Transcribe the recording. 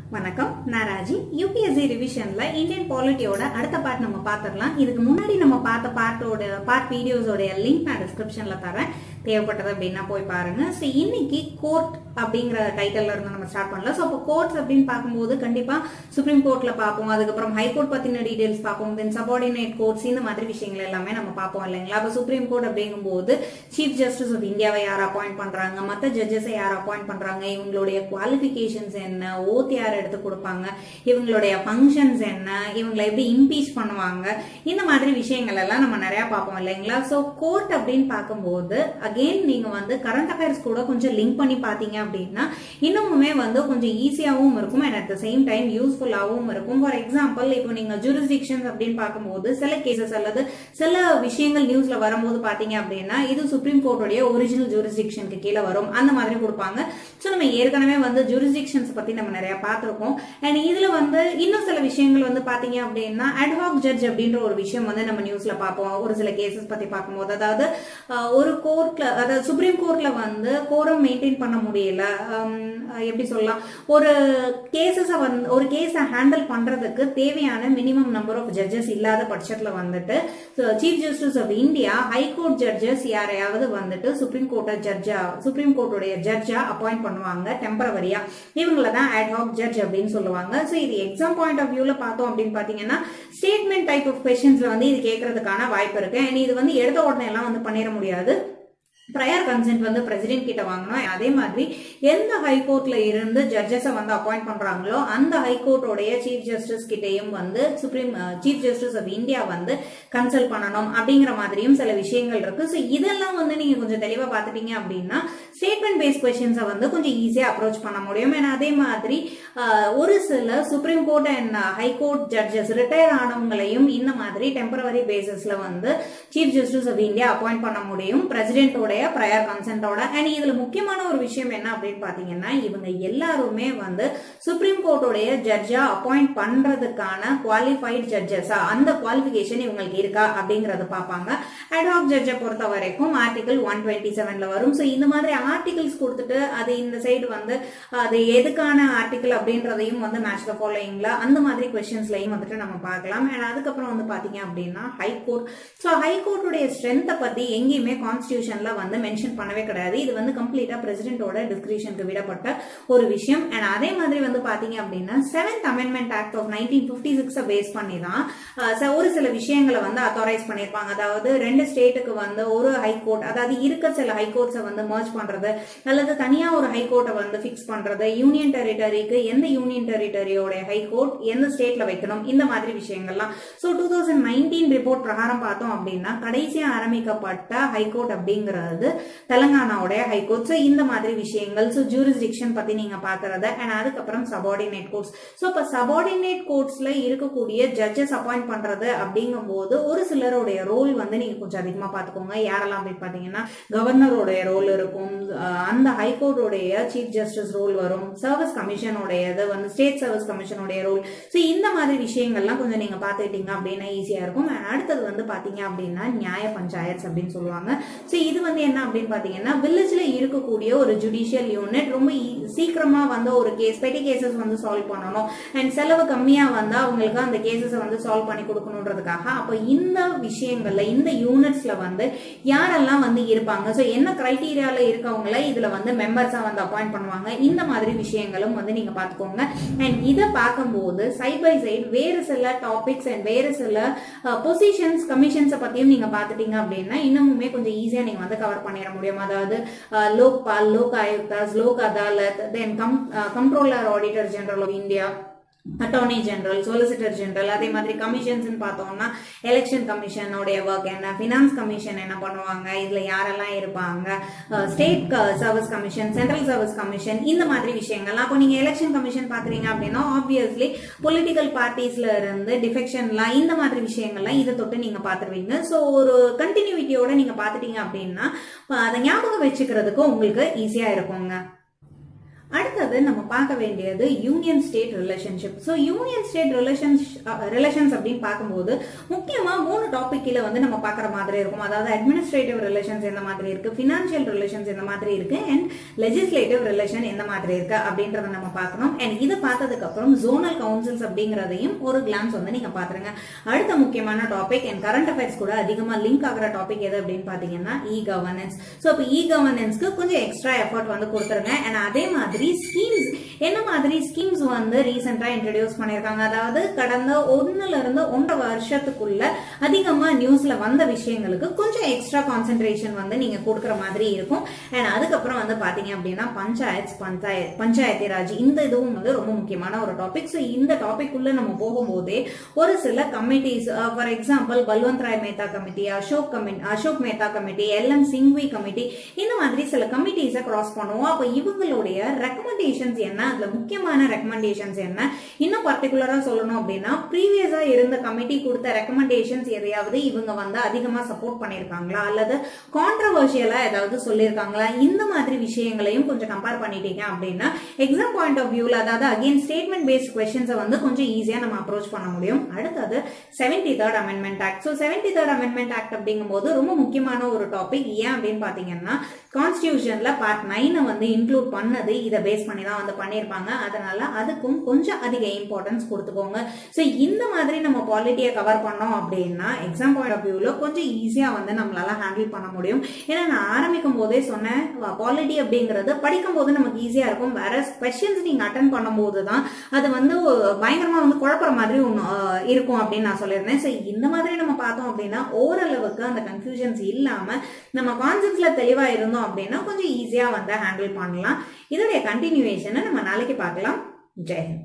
வணக்கம் நான் ராஜி யூபிஎஸ்சி ரிவிஷன்ல இந்தியன் பாலிட்டியோட அடுத்த பார்ட் நம்ம பார்த்துடலாம் இதுக்கு முன்னாடி நம்ம பார்த்த பார்ட்டோட பார்ட் வீடியோஸோட லிங்க் நான் டிஸ்கிரிப்ஷன்ல தரேன் தேவைப்பட்டது அப்படின்னா போய் பாருங்க ஸோ இன்னைக்கு கோர்ட் அப்படிங்கிற டைட்டில் இருந்து நம்ம ஸ்டார்ட் பண்ணலாம் ஸோ அப்போ கோர்ட்ஸ் அப்படின்னு பார்க்கும்போது கண்டிப்பா சுப்ரீம் கோர்ட்ல பார்ப்போம் அதுக்கப்புறம் ஹைகோர்ட் பத்தின டீடைல்ஸ் பார்ப்போம் தென் சபார்டினேட் கோர்ட்ஸ் இந்த மாதிரி விஷயங்கள் எல்லாமே நம்ம பார்ப்போம் இல்லைங்களா அப்போ சுப்ரீம் கோர்ட் அப்படிங்கும்போது சீஃப் ஜஸ்டிஸ் ஆஃப் இந்தியாவை யார் அப்பாயிண்ட் பண்றாங்க மற்ற ஜட்ஜஸை யார் அப்பாயிண்ட் பண்றாங்க இவங்களுடைய குவாலிஃபிகேஷன்ஸ் என்ன ஓத் யார் எடுத்து கொடுப்பாங்க இவங்களுடைய ஃபங்க்ஷன்ஸ் என்ன இவங்களை எப்படி இம்பீச் பண்ணுவாங்க இந்த மாதிரி விஷயங்கள் எல்லாம் நம்ம நிறைய பார்ப்போம் இல்லைங்களா ஸோ கோர்ட் அப்படின்னு பார்க்கும்போது அகெயின் நீங்க வந்து கரண்ட் அஃபேர்ஸ் கூட கொஞ்சம் லிங்க் பண்ணி பார்த்தீங்க அப்படின்னா இன்னுமுமே வந்து கொஞ்சம் ஈஸியாகவும் இருக்கும் and at the same time யூஸ்ஃபுல்லாகவும் இருக்கும் ஃபார் எக்ஸாம்பிள் இப்போ நீங்க ஜூரிஸ்டிக்ஷன்ஸ் அப்படின்னு பார்க்கும்போது சில கேசஸ் அல்லது சில விஷயங்கள் நியூஸ்ல வரும்போது பாத்தீங்க அப்படின்னா இது சுப்ரீம் கோர்ட்டுடைய ஒரிஜினல் ஜூரிஸ்டிக்ஷனுக்கு கீழே வரும் அந்த மாதிரி கொடுப்பாங்க ஸோ நம்ம ஏற்கனவே வந்து ஜூரிஸ்டிக்ஷன்ஸ் பத்தி நம்ம நிறைய பார்த்திருக்கோம் அண்ட் இதுல வந்து இன்னும் சில விஷயங்கள் வந்து பாத்தீங்க அப்படின்னா அட்ஹாக் ஜட்ஜ் அப்படின்ற ஒரு விஷயம் வந்து நம்ம நியூஸ்ல பார்ப்போம் ஒரு சில கேசஸ் பத்தி பார்க்கும்போது அதாவது அஹ், ஒரு கோர்ட்ல அதாவது சுப்ரீம் கோர்ட்ல வந்து கோரம் மெயின்டைன் பண்ண முடியல ஹம், எப்படி சொல்லலாம் ஒரு கேசஸை வந்து ஒரு கேஸை ஹேண்டில் பண்றதுக்கு தேவையான மினிமம் நம்பர் ஆஃப் ஜட்ஜஸ் இல்லாத பட்சத்துல வந்துட்டு chief justice of India high court judges யாரையாவது வந்துட்டு சுப்ரீம் கோர்ட்டை ஜட்ஜா சுப்ரீம் கோர்ட்டுடைய ஜட்ஜா அப்பாயிண்ட் பண்ணுவாங்க டெம்பரவரியா இவங்கள தான் அட்ஹாக் ஜட்ஜ் அப்படின்னு சொல்லுவாங்க ஸோ இது எக்ஸாம் பாயிண்ட் ஆஃப் வியூல பார்த்தோம் அப்படின்னு பாத்தீங்கன்னா ஸ்டேட்மெண்ட் டைப் ஆஃப் கொஸ்டின்ஸ்ல வந்து இது கேட்கறதுக்கான வாய்ப்பு இருக்கு அண்ட் இது வந்து எடுத்த உடனே எல்லாம் வந்து பண்ணிட முடியாது ப்ரையர் கன்சென்ட் வந்து பிரசிடென்ட் கிட்ட வாங்கணும் அதே மாதிரி எந்த ஹைகோர்ட்ல இருந்து ஜட்ஜஸை வந்து அப்பாயிண்ட் பண்றாங்களோ அந்த ஹைகோர்ட்டோடைய சீஃப் ஜஸ்டிஸ் கிட்டேயும் வந்து supreme chief justice of India வந்து கன்சல்ட் பண்ணணும் அப்படிங்கிற மாதிரியும் சில விஷயங்கள் இருக்கு ஸோ இதெல்லாம் வந்து நீங்க கொஞ்சம் தெளிவா பார்த்துட்டீங்க அப்படின்னா ஸ்டேட்மெண்ட் பேஸ்ட் கொஸ்டின்ஸை வந்து கொஞ்சம் ஈஸியா அப்ரோச் பண்ண முடியும் ஏன்னா அதே மாதிரி ஆஹ், ஒரு சில supreme court and high court judges retire ஆனவங்களையும் இந்த மாதிரி டெம்பரவரி பேசிஸ்ல வந்து chief justice of India appoint பண்ண முடியும் பிரசிடென்ட்டோடைய ப்ரையர் கன்சென்ட்டோட அண்ட் இதுல முக்கியமான ஒரு விஷயம் என்ன அப்படின்னு பாத்தீங்கன்னா இவங்க எல்லாருமே வந்து சுப்ரீம் கோர்ட்டோடைய ஜட்ஜா அப்பாயிண்ட் பண்றதுக்கான குவாலிஃபைட் ஜட்ஜஸா அந்த குவாலிஃபிகேஷன் இவங்களுக்கு இருக்கா அப்படிங்கறத பார்ப்பாங்க அட்ஹாக் ஜட்ஜை பொறுத்த வரைக்கும் ஆர்டிகல் ஒன் டுவெண்ட்டி செவன்ல வரும் ஸோ இந்த மாதிரி ஆர்டிகல்ஸ் கொடுத்துட்டு அது இந்த சைடு வந்து அது எதுக்கான ஆர்டிகல் அப்படின்றதையும் வந்து மேட்ச் த ஃபாலோயிங்ல அந்த மாதிரி கொஸ்டின்ஸ்லையும் வந்துட்டு நம்ம பார்க்கலாம் அண்ட் அதுக்கப்புறம் வந்து பாத்தீங்க அப்படின்னா ஹைகோர்ட் ஸோ ஹைகோர்ட்டுடைய ஸ்ட்ரென்த்தை பத்தி எங்கேயுமே கான்ஸ்டியூஷன்ல வந்து மென்ஷன் பண்ணவே கிடையாது இது வந்து கம்ப்ளீட்டா பிரசிடென்ட்டோட டிஸ்கிரிப்ஷனுக்கு விடப்பட்ட ஒரு விஷயம் அண்ட் அதே மாதிரி வந்து பாத்தீங்க அப்படின்னா seventh amendment act of nineteen fifty சிக்ஸை பேஸ் பண்ணி தான் அஹ், ச- ஒரு சில விஷயங்களை வந்து அத்தாரைஸ் பண்ணியிருப்பாங்க அதாவது ரெண்டு ஸ்டேட்டுக்கு வந்து ஒரு ஹைகோர்ட் அதாவது இருக்க சில ஹைகோர்ட்ஸை வந்து மர்ஜ் பண்றது அல்லது தனியா ஒரு ஹைகோர்ட்டை வந்து ஃபிக்ஸ் பண்றது யூனியன் டெரிட்டரிக்கு எந்த யூனியன் டெரிட்டரியோட ஹைகோர்ட் எந்த ஸ்டேட்ல வைக்கணும் இந்த மாதிரி விஷயங்கள்லாம் so two thousand nineteen report பிரகாரம் பார்த்தோம் அப்படின்னா கடைசியா ஆரம்பிக்கப்பட்ட ஹைகோர்ட் அப்படிங்கிறது தெலங்கானாவுடைய ஹைகோர்ட் ஸோ இந்த மாதிரி விஷயங்கள் ஸோ ஜூரிஸ்டிக்ஷன் பத்தி நீங்க பாக்குறது அண்ட் அதுக்கப்புறம் சபார்டினேட் கோர்ட்ஸ் ஸோ இப்போ சபார்டினேட் கோர்ட்ஸ்ல இருக்கக்கூடிய ஜட்ஜஸ் அப்பாயிண்ட் பண்றது அப்படிங்கும்போது ஒரு சிலருடைய ரோல் வந்து நீங்க கொஞ்சம் அதிகமா பாத்துக்கோங்க யாரெல்லாம் அப்படின்னு பாத்தீங்கன்னா கவர்னருடைய ரோல் இருக்கும் அஹ் அந்த ஹைகோர்ட்டோடைய சீஃப் ஜஸ்டிஸ் ரோல் வரும் சர்வீஸ் கமிஷனுடையது வந்து ஸ்டேட் சர்வீஸ் கமிஷனுடைய ரோல் ஸோ இந்த மாதிரி விஷயங்கள்லாம் கொஞ்சம் நீங்க பாத்துக்கிட்டீங்க அப்படின்னா ஈஸியா இருக்கும் And அடுத்தது வந்து பாத்தீங்க அப்படின்னா நியாய பஞ்சாயத்ஸ் அப்படின்னு சொல்லுவாங்க ஸோ இது வந்து என்ன அப்படின்னு பாத்தீங்கன்னா வில்லேஜ்ல இருக்கக்கூடிய ஒரு ஜுடிஷியல் யூனிட் ரொம்ப ஈ- சீக்கிரமா வந்து ஒரு கேஸ் பெட்டி கேசஸ் வந்து சால்வ் பண்ணணும் அண்ட் செலவு கம்மியா வந்தா அவங்களுக்கு அந்த கேசஸை வந்து சால்வ் பண்ணி கொடுக்கணுன்றதுக்காக அப்போ இந்த விஷயங்கள்ல இந்த யூனிட்ஸ்ல வந்து யாரெல்லாம் வந்து இருப்பாங்க ஸோ என்ன கிரைட்டீரியால இருக்கவங்கள இதுல வந்து மெம்பர்ஸா வந்து அப்பாயிண்ட் பண்ணுவாங்க இந்த மாதிரி விஷயங்களும் வந்து நீங்க பாத்துக்கோங்க அண்ட் இதை பார்க்கும்போது சைட் பை சைடு வேறு சில டாபிக்ஸ் அண்ட் வேறு சில பொசிஷன்ஸ் கமிஷன்ஸை பத்தியும் நீங்க பாத்துட்டீங்க அப்படின்னா இன்னமுமே கொஞ்சம் ஈஸியா நீங்க வந்து கவர் பண்ணிட முடியும் அதாவது ah, Lokpal Lok Ayuktas Lok Adalat then come controller auditor general of India attorney general solicitor general அதே மாதிரி கமிஷன்ஸ் பார்த்தோம்னா எலெக்ஷன் கமிஷனோடைய ஒர்க் என்ன ஃபினான்ஸ் கமிஷன் என்ன பண்ணுவாங்க இதுல யாரெல்லாம் இருப்பாங்க state service commission central service commission இந்த மாதிரி விஷயங்கள் அப்போ நீங்க எலெக்ஷன் கமிஷன் பாக்குறீங்க அப்படின்னா ஆப்வியஸ்லி பொலிட்டிக்கல் பார்ட்டிஸ்ல இருந்து டிஃபெக்ஷன்லாம் இந்த மாதிரி விஷயங்கள்லாம் இதை தொட்டு நீங்க பாத்துருவீங்க ஸோ ஒரு கண்டினியூட்டியோட நீங்க பாத்துட்டீங்க அப்படின்னா அஹ், அதை ஞாபகம் வச்சுக்கிறதுக்கு உங்களுக்கு ஈஸியா இருக்குங்க அடுத்தது நம்ம பார்க்க வேண்டியது union state relationship so union state relations relations அப்படின்னு பார்க்கும்போது முக்கியமா மூணு டாபிக் கீழே வந்து நம்ம பார்க்குற மாதிரி இருக்கும் அதாவது அட்மினிஸ்ட்ரேட்டிவ் ரிலேஷன்ஸ் எந்த மாதிரி இருக்கு ஃபினான்ஷியல் ரிலேஷன்ஸ் எந்த மாதிரி இருக்கு அண்ட் லெஜிஸ்லேட்டிவ் ரிலேஷன் எந்த மாதிரி இருக்கு அப்படின்றத நம்ம பார்க்கணும் அண்ட் இதை பார்த்ததுக்கு அப்புறம் ஜோனல் கவுன்சில்ஸ் அப்படிங்கிறதையும் ஒரு கிளான்ஸ் வந்து நீங்க பாத்துருங்க அடுத்த முக்கியமான டாபிக் அண்ட் கரண்ட் அஃபேர்ஸ் கூட அதிகமா லிங்க் ஆகிற டாபிக் எது அப்படின்னு பாத்தீங்கன்னா இ கவர்னன்ஸ் ஸோ இப்போ இ கவர்னன்ஸ்க்கு கொஞ்சம் எக்ஸ்ட்ரா எஃபர்ட் வந்து கொடுத்துருங்க அண்ட் அதே மாதிரி ஸ்கீம்ஸ் என்ன மாதிரி ஸ்கீம்ஸ் வந்து ரீசெண்டா இன்ட்ரடியூஸ் பண்ணியிருக்காங்க அதாவது கடந்த ஒன்னுல இருந்து ஒன்றரை வருஷத்துக்குள்ள அதிகமா நியூஸ்ல வந்த விஷயங்களுக்கு கொஞ்சம் எக்ஸ்ட்ரா கான்சென்ட்ரேஷன் வந்து நீங்க கொடுக்குற மாதிரி இருக்கும் அண்ட் அதுக்கப்புறம் வந்து பாத்தீங்க அப்படின்னா பஞ்சாயத் பஞ்சாயத் பஞ்சாயத்து ராஜ் இந்த இதுவும் வந்து ரொம்ப முக்கியமான ஒரு டாபிக் ஸோ இந்த டாபிக் உள்ள நம்ம போகும்போதே ஒரு சில committees for example Balwant Rai Mehta committee Ashok committee Ashok Mehta committee L M Singhvi committee இந்த மாதிரி சில கமிட்டிஸை கிராஸ் பண்ணுவோம் அப்போ இவங்களுடைய ரெக்கமெண்டேஷன்ஸ் என்ன அதுல முக்கியமான ரெக்கமெண்டேஷன்ஸ் என்ன இன்னும் பர்டிகுலரா சொல்லணும் அப்படின்னா ப்ரீவியஸா இருந்த கமிட்டி கொடுத்த ரெக்கமெண்டேஷன்ஸ் எதையாவது இவங்க வந்து அதிகமா சப்போர்ட் பண்ணிருக்காங்களா அல்லது கான்ட்ரவர்ஷியலா ஏதாவது சொல்லியிருக்காங்களா இந்த மாதிரி விஷயங்களையும் கொஞ்சம் கம்பேர் பண்ணிட்டீங்க அப்படின்னா எக்ஸாம் பாயிண்ட் ஆஃப் வியூல அதாவது அகைன் ஸ்டேட்மெண்ட் பேஸ்ட் கொஸ்டின்ஸை வந்து கொஞ்சம் ஈஸியா நம்ம அப்ரோச் பண்ண முடியும் அடுத்தது seventy third amendment act so seventy third amendment act அப்படிங்கும்போது ரொம்ப முக்கியமான ஒரு டாபிக் ஏன் அப்படின்னு பாத்தீங்கன்னா கான்ஸ்டியூஷன்ல பார்ட் நைனை வந்து இன்க்ளூட் பண்ணது இதை பேஸ் பண்ணி தான் வந்து பண்ணியிருப்பாங்க அதனால அதுக்கும் கொஞ்சம் அதிக இம்பார்ட்டன்ஸ் கொடுத்துக்கோங்க ஸோ இந்த மாதிரி நம்ம பாலிட்டியை கவர் பண்ணோம் அப்படின்னா எக்ஸாம் பாயிண்ட் ஆஃப் வியூவில் கொஞ்சம் ஈஸியாக வந்து நம்மளால ஹேண்டில் பண்ண முடியும் ஏன்னா நான் ஆரம்பிக்கும் போதே சொன்னேன் பாலிட்டி அப்படிங்கிறது படிக்கும் போது நமக்கு ஈஸியாக இருக்கும் வேற கொஸ்டின்ஸ் நீங்கள் அட்டன் பண்ணும்போது தான் அது வந்து பயங்கரமாக வந்து குழப்புற மாதிரி ஒன்று இருக்கும் அப்படின்னு நான் சொல்லியிருந்தேன் ஸோ இந்த மாதிரி நம்ம பார்த்தோம் அப்படின்னா ஓரளவுக்கு அந்த கன்ஃபியூஷன்ஸ் இல்லாமல் நம்ம கான்செப்ட்ல தெளிவாக இருந்தோம் அப்படின்னா கொஞ்சம் ஈஸியாக வந்து ஹேண்டில் பண்ணலாம் இதோடைய கண்டினியூவேஷனை நம்ம நாளைக்கு பார்க்கலாம் ஜெயஹிந்த்